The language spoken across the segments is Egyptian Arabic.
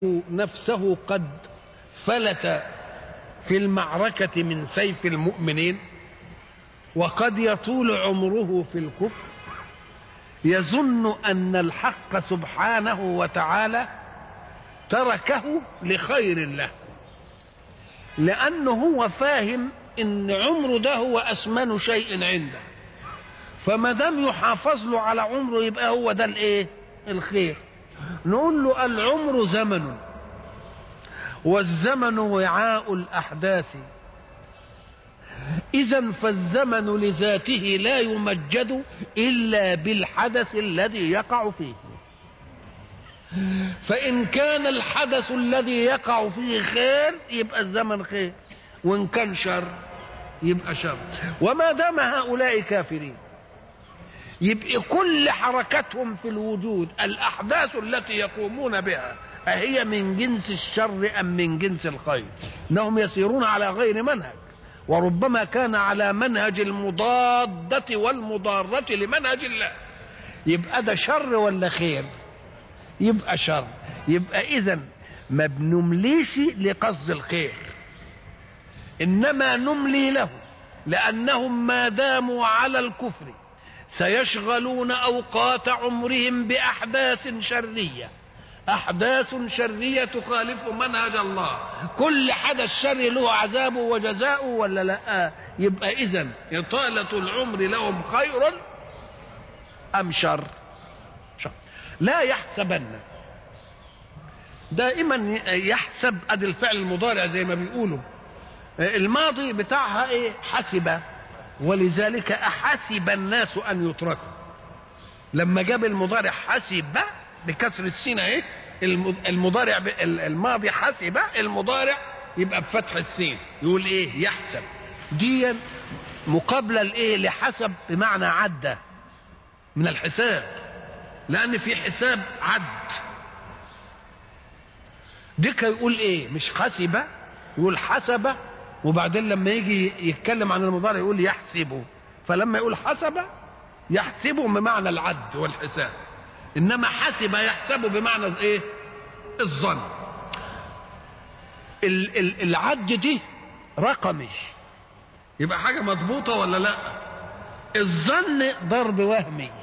نفسه قد فلت في المعركة من سيف المؤمنين وقد يطول عمره في الكفر يظن أن الحق سبحانه وتعالى تركه لخير له لأنه هو فاهم إن عمره ده هو أثمن شيء عنده فما دام يحافظ له على عمره يبقى هو ده الايه الخير نقول له العمر زمن والزمن وعاء الاحداث اذا فالزمن لذاته لا يمجد الا بالحدث الذي يقع فيه فان كان الحدث الذي يقع فيه خير يبقى الزمن خير وان كان شر يبقى شر وما دام هؤلاء كافرين يبقى كل حركتهم في الوجود الأحداث التي يقومون بها أهي من جنس الشر أم من جنس الخير إنهم يسيرون على غير منهج وربما كان على منهج المضادة والمضارة لمنهج الله يبقى ده شر ولا خير يبقى شر يبقى إذا ما بنمليش لقصد الخير إنما نملي له لأنهم ما داموا على الكفر سيشغلون اوقات عمرهم باحداث شريه احداث شريه تخالف منهج الله كل حدث شري له عذابه وجزاؤه ولا لا يبقى اذا اطاله العمر لهم خير ام شر شر لا يحسبن دائما يحسب ادي الفعل المضارع زي ما بيقولوا الماضي بتاعها ايه حسب ولذلك أحسب الناس أن يتركوا لما جاب المضارع حسب بكسر السين اهي المضارع الماضي حسب المضارع يبقى بفتح السين يقول ايه يحسب دي مقابلة لايه لحسب بمعنى عدى من الحساب لأن في حساب عد ديك يقول ايه مش حسب يقول حسب وبعدين لما يجي يتكلم عن المضارع يقول يحسبه فلما يقول حسب يحسبه بمعنى العد والحساب انما حسب يحسبه بمعنى ايه الظن ال ال العد دي رقمي يبقى حاجة مضبوطة ولا لا الظن ضرب وهمي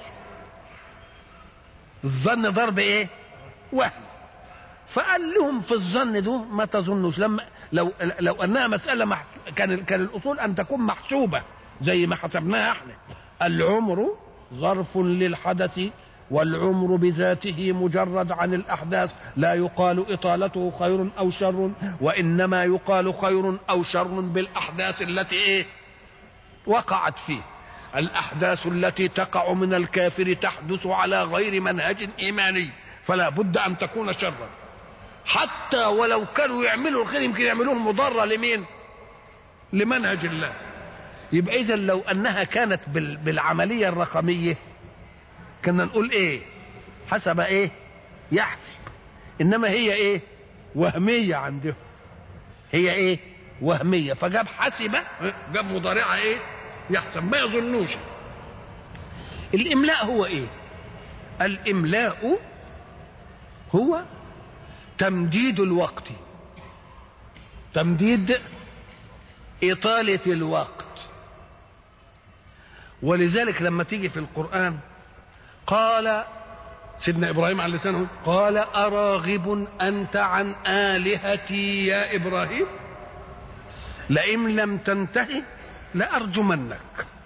الظن ضرب ايه وهم فقال لهم في الظن ده ما تظنوش لما لو لو انها مساله محسو... كان كان الاصول ان تكون محسوبه زي ما حسبناها احنا العمر ظرف للحدث والعمر بذاته مجرد عن الاحداث لا يقال اطالته خير او شر وانما يقال خير او شر بالاحداث التي ايه وقعت فيه الاحداث التي تقع من الكافر تحدث على غير منهج ايماني فلا بد ان تكون شرا حتى ولو كانوا يعملوا الخير يمكن يعملوه مضرة لمين لمنهج الله يبقى اذا لو انها كانت بالعملية الرقمية كنا نقول ايه حسب ايه يحسب انما هي ايه وهمية عندهم هي ايه وهمية فجاب حسب جاب مضارعة ايه يحسب ما يظنوش الاملاء هو ايه الاملاء هو تمديد الوقت تمديد إطالة الوقت ولذلك لما تيجي في القرآن قال سيدنا إبراهيم على لسانه قال أراغب أنت عن آلهتي يا إبراهيم لئن لم تنتهي لأرجمنك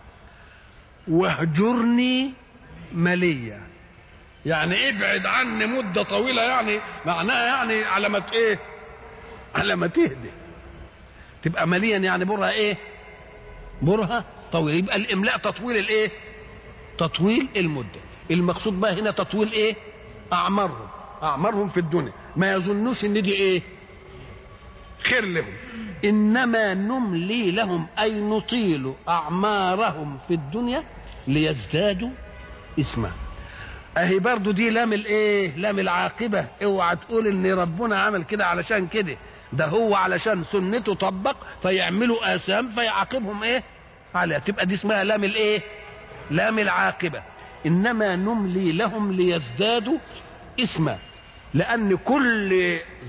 واهجرني مليا يعني ابعد عني مدة طويلة يعني معناها يعني على ما ايه على ما تهدي تبقى مليا يعني برها ايه برها طويل يبقى الاملاء تطويل الايه تطويل المدة المقصود بقى هنا تطويل ايه اعمارهم اعمارهم في الدنيا ما يظنوش ان دي ايه خير لهم انما نملي لهم اي نطيل اعمارهم في الدنيا ليزدادوا اسما اهي برضو دي لام الايه لام العاقبه اوعى تقول ان ربنا عمل كده علشان كده ده هو علشان سنته طبق فيعملوا اثام فيعاقبهم ايه عليها تبقى دي اسمها لام الايه لام العاقبه انما نملي لهم ليزدادوا اسما لان كل